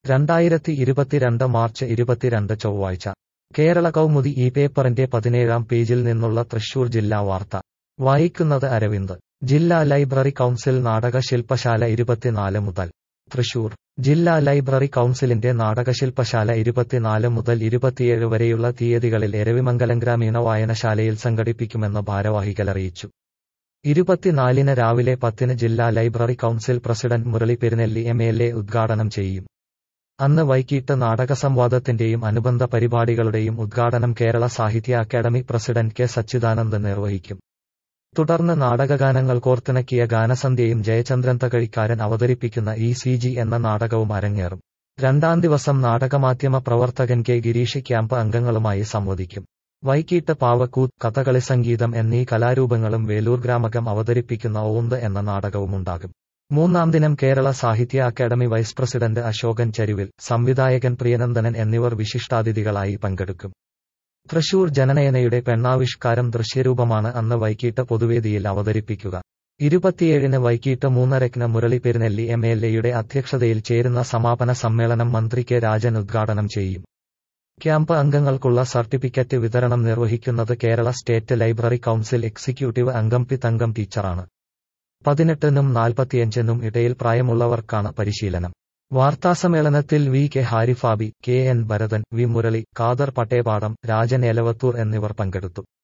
രണ്ടായിരത്തി ഇരുപത്തിരണ്ട് മാർച്ച് ഇരുപത്തിരണ്ട് ചൊവ്വാഴ്ച കേരള കൗമുദി ഈ പേപ്പറിന്റെ പതിനേഴാം പേജിൽ നിന്നുള്ള തൃശൂർ ജില്ലാ വാർത്ത വായിക്കുന്നത് അരവിന്ദ് ജില്ലാ ലൈബ്രറി കൗൺസിൽ നാടക ശില്പശാല ഇരുപത്തിനാല് മുതൽ തൃശൂർ ജില്ലാ ലൈബ്രറി കൗൺസിലിന്റെ നാടകശില്പശാല ഇരുപത്തിനാല് മുതൽ ഇരുപത്തിയേഴ് വരെയുള്ള തീയതികളിൽ എരവിമംഗലം ഗ്രാമീണ വായനശാലയിൽ സംഘടിപ്പിക്കുമെന്ന് ഭാരവാഹികൾ അറിയിച്ചു ഇരുപത്തിനാലിന് രാവിലെ പത്തിന് ജില്ലാ library council president Murali Perunnelli M L A ഉദ്ഘാടനം ചെയ്യും അന്ന് വൈകിട്ട് നാടകസംവാദത്തിന്റെയും അനുബന്ധ പരിപാടികളുടെയും ഉദ്ഘാടനം Kerala Sahitya academy president K Sachidanandan നിർവഹിക്കും തുടർന്ന് നാടകഗാനങ്ങൾ കോർത്തിണക്കിയ ഗാനസന്ധ്യയും ജയചന്ദ്രൻ തകഴിക്കാരൻ അവതരിപ്പിക്കുന്ന ഇ സി ജി എന്ന നാടകവും അരങ്ങേറും രണ്ടാം ദിവസം നാടകമാധ്യമ പ്രവർത്തകൻ കെ ഗിരീഷ് ക്യാമ്പ് അംഗങ്ങളുമായി സംവദിക്കും വൈകിട്ട് പാവക്കൂത്ത് കഥകളി സംഗീതം എന്നീ കലാരൂപങ്ങളും വേലൂർ ഗ്രാമകം അവതരിപ്പിക്കുന്ന ഓന്ത് എന്ന നാടകവുമുണ്ടാകും മൂന്നാം ദിനം കേരള സാഹിത്യ അക്കാദമി വൈസ് പ്രസിഡന്റ് അശോകൻ ചരിവിൽ സംവിധായകൻ പ്രിയനന്ദനൻ എന്നിവർ വിശിഷ്ടാതിഥികളായി പങ്കെടുക്കും തൃശൂർ ജനനയനയുടെ പെണ്ണാവിഷ്കാരം ദൃശ്യരൂപമാണ് അന്ന് വൈകിട്ട് പൊതുവേദിയിൽ അവതരിപ്പിക്കുക ഇരുപത്തിയേഴിന് വൈകിട്ട് മൂന്നരക്കിന് മുരളി പെരുന്നെല്ലി എം എൽ എയുടെ അധ്യക്ഷതയിൽ ചേരുന്ന സമാപന സമ്മേളനം മന്ത്രി കെ രാജൻ ഉദ്ഘാടനം ചെയ്യും ക്യാമ്പ് അംഗങ്ങൾക്കുള്ള സർട്ടിഫിക്കറ്റ് വിതരണം നിർവഹിക്കുന്നത് Kerala state library council executive അംഗം പി തങ്കം ടീച്ചറാണ് പതിനെട്ടിനും നാൽപ്പത്തിയഞ്ചിനും ഇടയിൽ പ്രായമുള്ളവർക്കാണ് പരിശീലനം വാർത്താസമ്മേളനത്തിൽ V K Harifabi K N Bharathan V Murali Khader Pattepadam Rajan Elavathur എന്നിവർ പങ്കെടുത്തു